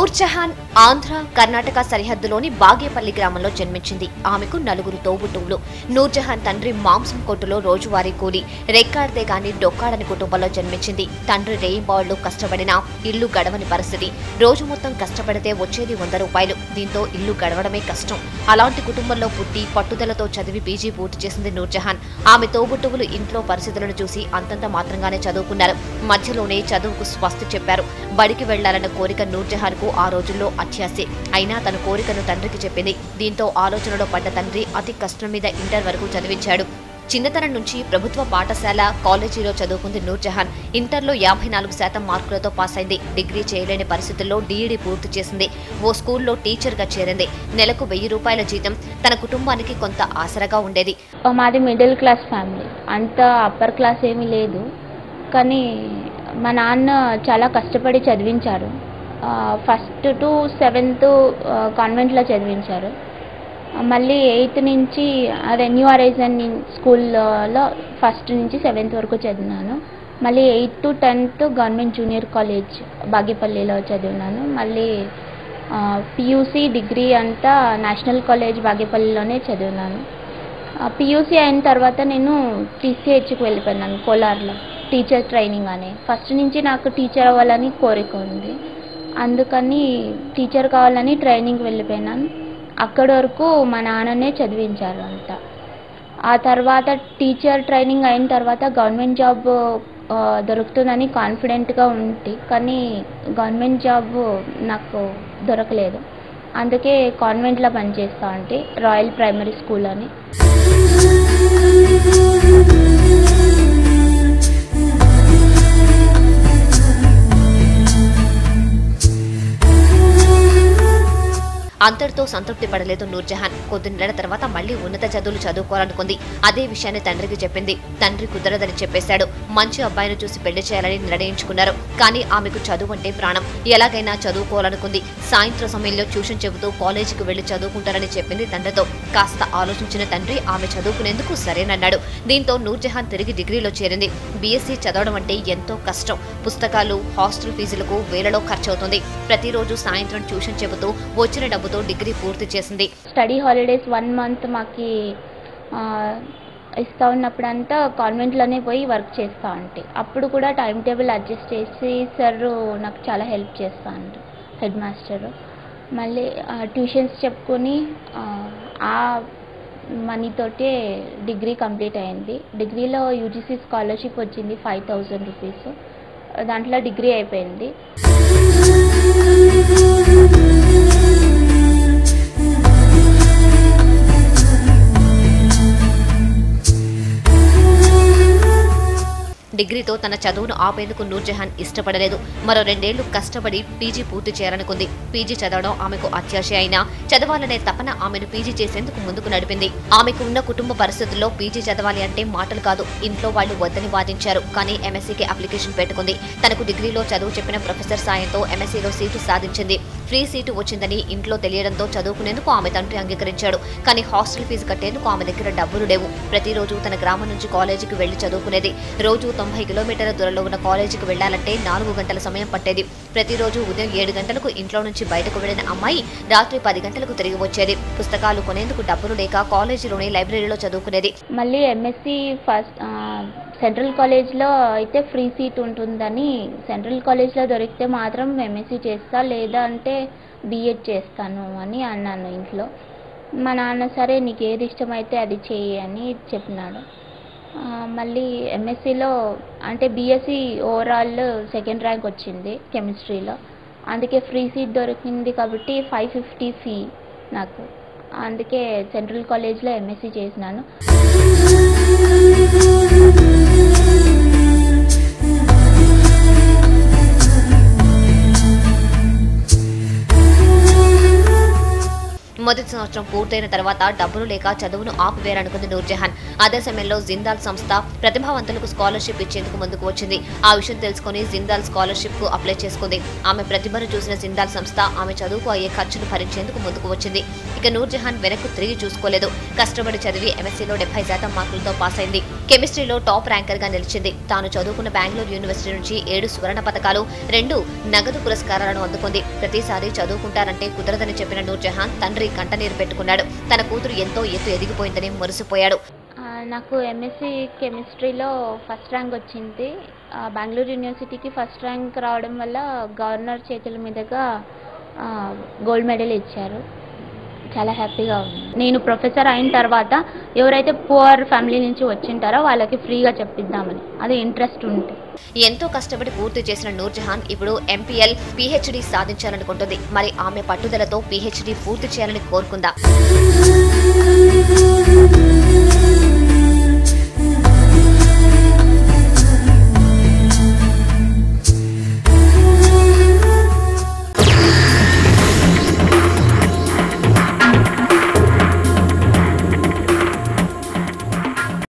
నూర్జహాన్ ఆంధ్ర కర్ణాటక సరిహద్దులోని బాగేపల్లి గ్రామంలో జన్మించింది ఆమెకు నలుగురు తోబుట్టువులు నూర్జహాన్ తండ్రి మాంసం కొట్టులో రోజువారీ కూలి రెక్కాడితే గాని డొక్కాడని కుటుంబంలో జన్మించింది తండ్రి రేయింబాళ్లు కష్టపడినా ఇల్లు గడవని పరిస్థితి రోజు మొత్తం కష్టపడితే వచ్చేది వంద రూపాయలు దీంతో ఇల్లు గడవడమే కష్టం అలాంటి కుటుంబంలో పుట్టి పట్టుదలతో చదివి పీజీ పూర్తి చేసింది నూర్జహాన్ ఆమె తోబుట్టువులు ఇంట్లో పరిస్థితులను చూసి అంతంత మాత్రంగానే చదువుకున్నారు మధ్యలోనే చదువుకు స్వస్తి చెప్పారు బడికి వెళ్లాలన్న కోరిక నూర్జహాన్ కు ఆ రోజుల్లో అత్యాసే అయినా తన కోరికను తండ్రికి చెప్పింది దీంతో ఆలోచనలో పడ్డ తండ్రి అతి కష్టం మీద ఇంటర్ వరకు చదివించాడు చిన్నతనం నుంచి ప్రభుత్వ పాఠశాల కాలేజీలో చదువుకుంది నూర్జహాన్ ఇంటర్లో యాభై నాలుగు శాతం మార్కులతో పాస్ అయింది డిగ్రీ చేయలేని పరిస్థితుల్లో డీఈడీ పూర్తి చేసింది ఓ స్కూల్లో టీచర్గా చేరింది నెలకు వెయ్యి రూపాయల జీతం తన కుటుంబానికి కొంత ఆసరగా ఉండేది మాది మిడిల్ క్లాస్ ఫ్యామిలీ అంత అప్పర్ క్లాస్ ఏమీ లేదు కానీ మా నాన్న చాలా కష్టపడి చదివించారు ఫస్ట్ టు సెవెంత్ కాన్వెంట్లో చదివించారు ఆ, మళ్ళీ ఎయిత్ నుంచి అదే న్యూ అరైజన్ స్కూల్లో ఫస్ట్ నుంచి సెవెంత్ వరకు చదివినాను మళ్ళీ eighth to tenth government junior college బాగేపల్లిలో చదివినాను మళ్ళీ పియూసీ డిగ్రీ అంతా నేషనల్ కాలేజ్ బాగేపల్లిలోనే చదివినాను పియూసీ అయిన తర్వాత నేను టీసీహెచ్కి వెళ్ళిపోయినాను కోలార్లో టీచర్ ట్రైనింగ్ అని ఫస్ట్ నుంచి నాకు టీచర్ అవ్వాలని కోరిక ఉంది అందుకని టీచర్ కావాలని ట్రైనింగ్ వెళ్ళిపోయినాను అక్కడి వరకు మా నాన్ననే చదివించారు అంతా ఆ తర్వాత టీచర్ ట్రైనింగ్ అయిన తర్వాత గవర్నమెంట్ జాబ్ ఆ, దొరుకుతుందని కాన్ఫిడెంట్గా ఉంది కానీ గవర్నమెంట్ జాబ్ నాకు దొరకలేదు అందుకే కాన్వెంట్లో పనిచేస్తా ఉంటే రాయల్ ప్రైమరీ స్కూల్ అని అంతటితో సంతృప్తి పడలేదు నూర్జహాన్ కొద్ది నెలల తర్వాత మళ్ళీ ఉన్నత చదువులు చదువుకోవాలనుకుంది అదే విషయాన్ని తండ్రికి చెప్పింది తండ్రి కుదరదని చెప్పేశాడు మంచి అబ్బాయిని చూసి పెళ్లి చేయాలని నిర్ణయించుకున్నారు కానీ ఆమెకు చదువు అంటే ప్రాణం ఎలాగైనా చదువుకోవాలనుకుంది సాయంత్రం సమయంలో ట్యూషన్ చెబుతూ కాలేజీకి వెళ్లి చదువుకుంటారని చెప్పింది తండ్రితో కాస్త ఆలోచించిన తండ్రి ఆమె చదువుకునేందుకు సరేనన్నాడు దీంతో నూర్జహాన్ తిరిగి డిగ్రీలో చేరింది బీఎస్సీ చదవడం అంటే ఎంతో కష్టం పుస్తకాలు హాస్టల్ ఫీజులకు వేలలో ఖర్చవుతుంది ప్రతిరోజు సాయంత్రం ట్యూషన్ చెబుతూ వచ్చిన డబ్బుతో డిగ్రీ పూర్తి చేసింది స్టడీ హాలిడేస్ వన్ మంత్ మాకి ఆ, ఇస్తా ఉన్నప్పుడంతా కాన్వెంట్లోనే పోయి వర్క్ చేస్తా ఉంటే అప్పుడు కూడా టైం టేబుల్ అడ్జస్ట్ చేసి సార్ నాకు చాలా హెల్ప్ చేస్తా ఉంటారు హెడ్ మాస్టర్ మళ్ళీ ట్యూషన్స్ చెప్పుకొని ఆ, ఆ మనీతోటే డిగ్రీ కంప్లీట్ అయింది డిగ్రీలో యూజీసీ స్కాలర్షిప్ వచ్చింది ఫైవ్ థౌజండ్ రూపీస్ దాంట్లో డిగ్రీ అయిపోయింది డిగ్రీతో తన చదువును ఆపేందుకు నూర్జహాన్ ఇష్టపడలేదు మరో రెండేళ్లు కష్టపడి పీజీ పూర్తి చేయాలనుకుంది పీజీ చదవడం ఆమెకు అత్యాశ అయినా చదవాలనే తపన ఆమెను పీజీ చేసేందుకు ముందుకు నడిపింది ఆమెకు ఉన్న కుటుంబ పరిస్థితుల్లో పీజీ చదవాలి అంటే మాటలు కాదు ఇంట్లో వాళ్ళు వద్దని వాదించారు కానీ ఎంఎస్సీకి అప్లికేషన్ పెట్టుకుంది తనకు డిగ్రీలో చదువు చెప్పిన ప్రొఫెసర్ సాయంతో ఎంఎస్సీలో సీటు సాధించింది ఫ్రీ సీటు వచ్చిందని ఇంట్లో తెలియడంతో చదువుకునేందుకు ఆమె తండ్రి అంగీకరించాడు కానీ హాస్టల్ ఫీజు కట్టేందుకు ఆమె దగ్గర డబ్బులు లేవు ప్రతిరోజు తన గ్రామం నుంచి కాలేజీకి వెళ్లి చదువుకునేది రోజు తొంభై కిలోమీటర్ల దూరంలో ఉన్న కాలేజీకి వెళ్లాలంటే నాలుగు గంటల సమయం పట్టేది ప్రతిరోజు ఉదయం ఏడు గంటలకు ఇంట్లో నుంచి బయటకు వెళ్లిన అమ్మాయి రాత్రి పది గంటలకు తిరిగి వచ్చేది పుస్తకాలు కొనేందుకు డబ్బులు లేక కాలేజీలోని లైబ్రరీలో చదువుకునేది మళ్ళీ ఎంఎస్సి ఫస్ట్ ఆ, సెంట్రల్ కాలేజ్లో అయితే ఫ్రీ సీట్ ఉంటుందని సెంట్రల్ కాలేజ్లో దొరికితే మాత్రం ఎంఎస్సి చేస్తా లేదా అంటే బీఎడ్ చేస్తాను అని అన్నాను ఇంట్లో మా నాన్న సరే నీకు ఏది ఇష్టమైతే అది చేయి అని చెప్పినాడు ఆ, మళ్ళీ ఎంఎస్సిలో అంటే బీఎస్సీ ఓవరాల్ సెకండ్ ర్యాంక్ వచ్చింది కెమిస్ట్రీలో అందుకే ఫ్రీ సీట్ దొరికింది కాబట్టి ఫైవ్ ఫిఫ్టీ ఫీ నాకు అందుకే సెంట్రల్ కాలేజ్లో ఎంఎస్సి చేసినాను మొదటి సంవత్సరం సంవత్సరం పూర్తయిన తర్వాత డబ్బులు లేక చదువును ఆపివేయాలనుకుంది నూర్జహాన్ అదే సమయంలో జిందాల్ సంస్థ ప్రతిభావంతులకు స్కాలర్షిప్ ఇచ్చేందుకు ముందుకు వచ్చింది ఆ విషయం తెలుసుకుని జిందాల్ స్కాలర్షిప్ కు అప్లై చేసుకుంది ఆమె ప్రతిభను చూసిన జిందాల్ సంస్థ ఆమె చదువుకు అయ్యే ఖర్చును భరించేందుకు ముందుకు వచ్చింది ఇక నూర్జహాన్ వెనక్కు తిరిగి చూసుకోలేదు కష్టపడి చదివి ఎంఎస్సీలో డెబ్బై శాతం మార్కులతో పాస్ అయింది కెమిస్ట్రీలో టాప్ ర్యాంకర్ గా నిలిచింది తాను చదువుకున్న బెంగళూరు యూనివర్సిటీ నుంచి ఏడు సువర్ణ పథకాలు రెండు నగదు పురస్కారాలను అందుకుంది ప్రతిసారి చదువుకుంటారంటే కుదరదని చెప్పిన నూర్జహాన్ తండ్రి కంటనీరు పెట్టుకున్నాడు తన కూతురు ఎంతో ఎత్తు ఎదిగిపోయిందని మురిసిపోయాడు ఆ, నాకు ఎంఎస్సి కెమిస్ట్రీలో ఫస్ట్ ర్యాంక్ వచ్చింది ఆ, బెంగళూరు యూనివర్సిటీకి ఫస్ట్ ర్యాంక్ రావడం వల్ల గవర్నర్ చేతుల మీదుగా ఆ, గోల్డ్ మెడల్ ఇచ్చారు చాలా హ్యాపీగా ఉంది నేను ప్రొఫెసర్ అయిన తర్వాత ఎవరైతే పువర్ ఫ్యామిలీ నుంచి వచ్చింటారో వాళ్ళకి ఫ్రీగా చెప్పిద్దామని అది ఇంట్రెస్ట్ ఉంటే ఎంతో కష్టపడి పూర్తి చేసిన నూర్జహాన్ ఇప్పుడు ఎంపీఎల్ పీహెచ్డీ సాధించాలనుకుంటుంది మరి ఆమె పట్టుదలతో పీహెచ్డీ పూర్తి చేయాలని కోరుకుందా